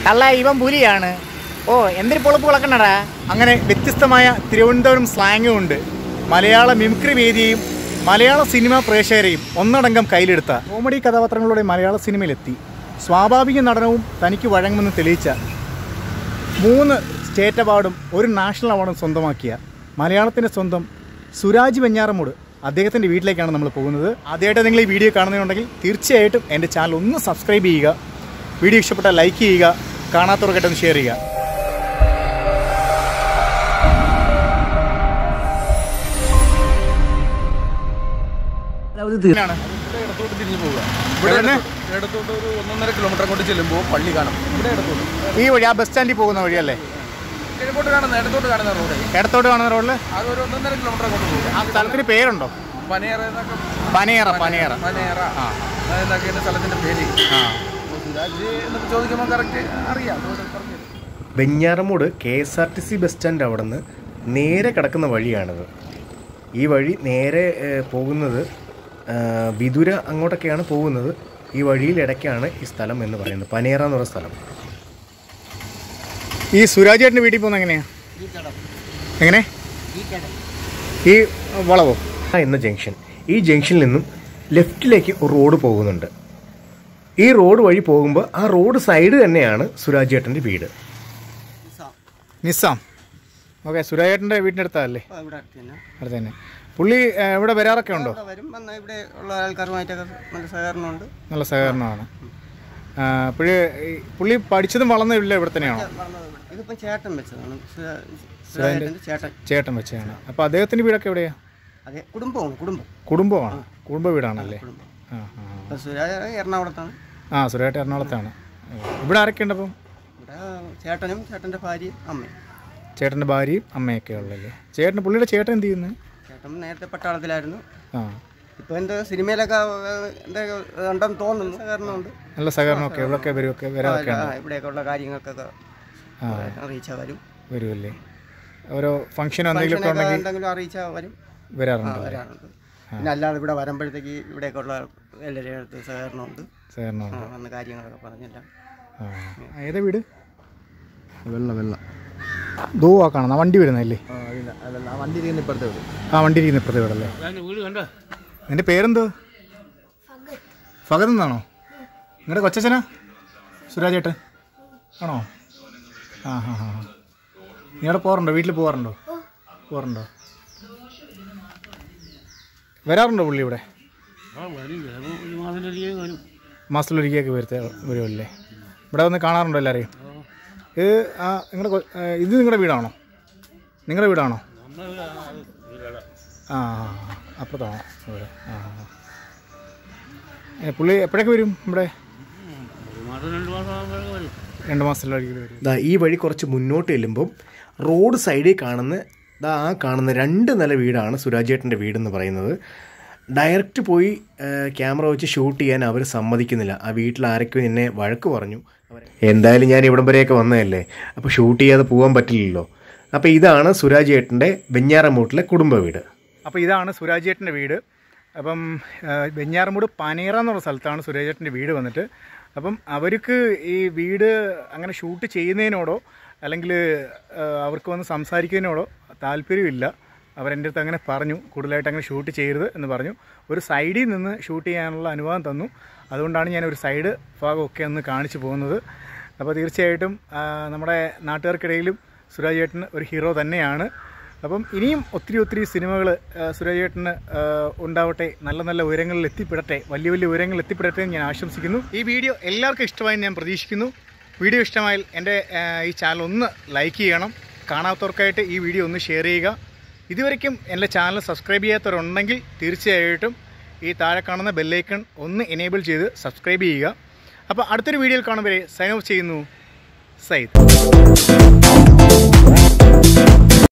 തള്ള ഇവൻ പുലിയാണ് ഓ എന്തൊരു പൊളപ്പ് കിളക്കണടാ അങ്ങനെ വ്യത്യസ്തമായ തിരുവനന്തപുരം സ്ലാങ്ങും ഉണ്ട് മലയാള മിമിക്രി വേദിയെയും മലയാള സിനിമാ പ്രേക്ഷകരെയും ഒന്നടങ്കം കയ്യിലെടുത്ത കോമഡി കഥാപാത്രങ്ങളുടെ മലയാള സിനിമയിലെത്തി സ്വാഭാവിക നടനവും തനിക്ക് വഴങ്ങുമെന്ന് തെളിയിച്ച മൂന്ന് സ്റ്റേറ്റ് അവാർഡും ഒരു നാഷണൽ അവാർഡും സ്വന്തമാക്കിയ മലയാളത്തിൻ്റെ സ്വന്തം സുരാജ് വെഞ്ഞാറമൂട് അദ്ദേഹത്തിൻ്റെ വീട്ടിലേക്കാണ് നമ്മൾ പോകുന്നത് ആദ്യമായിട്ട് നിങ്ങൾ ഈ വീഡിയോ കാണുന്നുണ്ടെങ്കിൽ തീർച്ചയായിട്ടും എൻ്റെ ചാനൽ ഒന്ന് സബ്സ്ക്രൈബ് ചെയ്യുക വീഡിയോ ഇഷ്ടപ്പെട്ടാൽ ലൈക്ക് ചെയ്യുക കാണാത്തവർക്കായിട്ട് ഒന്ന് ഷെയർ ചെയ്യുക ഇതിലാണ്. ഇടത്തോട്ട് തിരിഞ്ഞു പോവുക ഇവിടെ എവിടുന്ന്? ഇടത്തോട്ട് ഇടത്തോട്ട് ഒരു ഒന്നൊന്നര കിലോമീറ്റർ അങ്ങോട്ട് ചെല്ലുമ്പോൾ പള്ളി കാണും ഇവിടെ ഇടത്തോട്ട് ഈ വഴി ആ ബസ് സ്റ്റാൻഡിൽ പോകുന്ന വഴിയല്ലേ കിഴക്കോട്ട് കാണുന്ന ഇടത്തോട്ട് കാണുന്ന റോഡ് ഇടത്തോട്ട് കാണുന്ന റോഡിൽ അത് ഒരു ഒന്നൊന്നര കിലോമീറ്റർ അങ്ങോട്ട് പോകുക ആ സ്ഥലത്തിന് പേരുണ്ടോ പനേറ എന്നൊക്കെ പനയറ പനയറ പനേറ ആ. എന്നൊക്കെയാണ് സ്ഥലത്തിന്റെ പേര് ആ സുരാജ് എന്നൊക്കെ ചോദിക്കുമ്പോൾ കറക്റ്റ് അറിയാം അതുകൊണ്ട് പറഞ്ഞു തരും. Venjaramoodu K S R T C bus stand അവിടെ നിന്ന് നേരെ കിടക്കുന്ന വഴിയാണിത് ഈ വഴി നേരെ ഏഹ്, പോകുന്നത് ഏഹ്, വിതുര അങ്ങോട്ടൊക്കെയാണ് പോകുന്നത് ഈ വഴിയിൽ ഇടയ്ക്കാണ് ഈ സ്ഥലം എന്ന് പറയുന്നത് പനേറ എന്ന് പറയുന്ന സ്ഥലം ഈ സുരാജ് ചേട്ടൻ്റെ വീട്ടിൽ പോകുന്ന എങ്ങനെയാ എങ്ങനെ ഈ വളവോ ആ എന്ന ജംഗ്ഷൻ ഈ ജംഗ്ഷനിൽ നിന്നും ലെഫ്റ്റിലേക്ക് ഒരു റോഡ് പോകുന്നുണ്ട് ഈ റോഡ് വഴി പോകുമ്പോൾ ആ റോഡ് സൈഡ് തന്നെയാണ് സുരാജ് ചേട്ടൻ്റെ വീട് നിസ്സാം ഓക്കെ സുരാജ് ചേട്ടൻ്റെ വീടിൻ്റെ അടുത്തല്ലേ അപ്പോൾ ഇവിടെ അടുത്ത് തന്നെ അടുത്ത് തന്നെ പുള്ളി ഏ, ഇവിടെ വരാറൊക്കെ ഉണ്ടോ ഇവിടെ വരും വന്നാൽ ഇവിടെ ഉള്ള ആൾക്കാരുമായിട്ടൊക്കെ നല്ല സഹകരണമുണ്ട് നല്ല സഹകരണമാണ് അപ്പോഴ് പുള്ളി പഠിച്ചതും വളർന്നതും ഇല്ല ഇവിടെ തന്നെയാണോ വളർന്നത് ഇവിടെ. ഇതിപ്പം ചേട്ടൻ വെച്ചതാണ് സുരാ- സുരാജേട്ടൻ്റെ ചേട്ടൻ ചേട്ടൻ വെച്ചാണ് അപ്പോൾ അദ്ദേഹത്തിൻ്റെ വീടൊക്കെ എവിടെയാ അതെ കുടുംബമാണ് കുടുംബം കുടുംബമാണ് കുടുംബ വീടാണല്ലേ കുടുംബം ആ ആ അപ്പോൾ സുരാജ് എറണാകുളത്താണ് ആ സുരാജ് എറണാകുളത്താണ് ഇവിടെ ആരൊക്കെ ഉണ്ട് അപ്പം ഇവിടെ ചേട്ടനും ചേട്ടൻ്റെ ഭാര്യയും അമ്മയും ചേട്ടൻ്റെ ഭാര്യയും അമ്മയൊക്കെ ഉള്ളല്ലേ ചേട്ടൻ പുള്ളിയുടെ ചേട്ടൻ എന്ത് ചെയ്യുന്നു ചേട്ടൻ നേരത്തെ പട്ടാളത്തിലായിരുന്നു ആ ഇപ്പോൾ എന്താ സിനിമയിലൊക്കെ ഏഹ്, എന്താ ഉണ്ടെന്ന് തോന്നുന്നു സഹകരണമുണ്ട് നല്ല സഹകരണമൊക്കെ ഇവിടെയൊക്കെ വരുമൊക്കെ വരാറൊക്കെ ആ, ഉണ്ട് ഇവിടെയൊക്കെ ഉള്ള കാര്യങ്ങൾക്കൊക്കെ അറിയിച്ചാൽ വരും വരുമല്ലേ ഓരോ ഫംഗ്ഷനോ എന്തെങ്കിലും ഒക്കെ ഫംഗ്ഷനൊക്കെ ഉണ്ടെങ്കിൽ എന്തെങ്കിലും അറിയിച്ചാൽ വരും ആ, വരാറുണ്ട് വരാറുണ്ട് പിന്നെ അല്ലാതെ ഇവിടെ വരുമ്പോഴത്തേക്ക് ഇവിടെയൊക്കെ ഉള്ള എല്ലാവരുടെ അടുത്ത് സഹകരണമുണ്ട് സഹകരണമുണ്ട് ആ, വന്ന് കാര്യങ്ങളൊക്കെ പറഞ്ഞില്ല ആ ഏതാ വീട് വെള്ള വെള്ള ദോ ആ കാണുന്ന വണ്ടി വരുന്നല്ലേ ആ അതില്ല അതല്ല ആ വണ്ടി ഇരിക്കുന്ന ഇപ്പുറത്തെ വീട് ആ വണ്ടി ഇരിക്കുന്ന ഇപ്പുറത്തെ വീടല്ലേ നിന്റെ പേരെന്തോ ഫഗത് എന്നാണോ നിങ്ങളുടെ കൊച്ചച്ഛനാ സുരാജ് ചേട്ടൻ ആണോ ആ ഹാ ഹാ നീ അവിടെ പോകാറുണ്ടോ വീട്ടിൽ പോകാറുണ്ടോ പോകാറുണ്ടോ വരാറുണ്ടോ പുള്ളി ഇവിടെ മാസത്തിലൊരിക്കലൊക്കെ വരുത്ത വരുമല്ലേ ഇവിടെ വന്ന് കാണാറുണ്ടോ എല്ലാവരെയും ഇത് ആ നിങ്ങളുടെ കൊ- ഏ, ഇത് നിങ്ങളുടെ വീടാണോ നിങ്ങളുടെ വീടാണോ ആ ആ, ആ. അപ്പുറത്താണോ ഇവിടെ ആ ആ. ഏ, പുള്ളി എപ്പോഴൊക്കെ വരും ഇവിടെ രണ്ട് മാസത്തിലൊരിക്കൽ വരും ദാ ഈ വഴി കുറച്ച് മുന്നോട്ട് ചെല്ലുമ്പം റോഡ് സൈഡിൽ കാണുന്ന ദാ ആ കാണുന്ന രണ്ട് നില വീടാണ് സുരാജേട്ടൻ്റെ വീടെന്ന് പറയുന്നത് ഡയറക്റ്റ് പോയി ക്യാമറ വെച്ച് ഷൂട്ട് ചെയ്യാൻ അവർ സമ്മതിക്കുന്നില്ല ആ വീട്ടിൽ ആരൊക്കെയോ എന്നെ വഴക്ക് പറഞ്ഞു എന്തായാലും ഞാൻ ഇവിടം വരെയൊക്കെ വന്നതല്ലേ അപ്പോൾ ഷൂട്ട് ചെയ്യാതെ പോകാൻ പറ്റില്ലല്ലോ അപ്പോൾ ഇതാണ് സുരാജ് ഏട്ടൻ്റെ വെഞ്ഞാറമൂട്ടിലെ കുടുംബ വീട് അപ്പോൾ ഇതാണ് സുരാജ് ചേട്ടൻ്റെ വീട് അപ്പം ആ, വെഞ്ഞാറമൂട് പനീറ എന്നുള്ള സ്ഥലത്താണ് സുരാജ് ചേട്ടൻ്റെ വീട് വന്നിട്ട് അപ്പം അവർക്ക് ഈ വീട് അങ്ങനെ ഷൂട്ട് ചെയ്യുന്നതിനോടോ അല്ലെങ്കിൽ ആ, അവർക്ക് വന്ന് സംസാരിക്കുന്നതിനോടോ താല്പര്യമില്ല അവരെൻ്റെ അടുത്ത് അങ്ങനെ പറഞ്ഞു കൂടുതലായിട്ട് അങ്ങനെ ഷൂട്ട് ചെയ്യരുത് എന്ന് പറഞ്ഞു ഒരു സൈഡിൽ നിന്ന് ഷൂട്ട് ചെയ്യാനുള്ള അനുവാദം തന്നു അതുകൊണ്ടാണ് ഞാൻ ഒരു സൈഡ് ഭാഗമൊക്കെ ഒന്ന് കാണിച്ചു പോകുന്നത് അപ്പോൾ തീർച്ചയായിട്ടും ആ, നമ്മുടെ നാട്ടുകാർക്കിടയിലും സുരാജ് ചേട്ടൻ ഒരു ഹീറോ തന്നെയാണ് അപ്പം ഇനിയും ഒത്തിരി ഒത്തിരി സിനിമകൾ സുരാജ് ചേട്ടന് ആ, ഉണ്ടാവട്ടെ നല്ല നല്ല ഉയരങ്ങളിൽ എത്തിപ്പെടട്ടെ വലിയ വലിയ ഉയരങ്ങളിൽ എത്തിപ്പെടട്ടെ എന്ന് ഞാൻ ആശംസിക്കുന്നു ഈ വീഡിയോ എല്ലാവർക്കും ഇഷ്ടമായി ഞാൻ പ്രതീക്ഷിക്കുന്നു വീഡിയോ ഇഷ്ടമായാൽ എൻ്റെ ആ, ഈ ചാനൽ ഒന്ന് ലൈക്ക് ചെയ്യണം കാണാത്തവർക്കായിട്ട് ഈ വീഡിയോ ഒന്ന് ഷെയർ ചെയ്യുക ഇതുവരെയ്ക്കും എൻ്റെ ചാനൽ സബ്സ്ക്രൈബ് ചെയ്യാത്തവരുണ്ടെങ്കിൽ തീർച്ചയായിട്ടും ഈ താഴെ കാണുന്ന ബെല്ലൈക്കൺ ഒന്ന് എനേബിൾ ചെയ്ത് സബ്സ്ക്രൈബ് ചെയ്യുക അപ്പോൾ അടുത്തൊരു വീഡിയോയിൽ കാണുമ്പോൾ സൈൻ ഓഫ് ചെയ്യുന്നു സൈദ്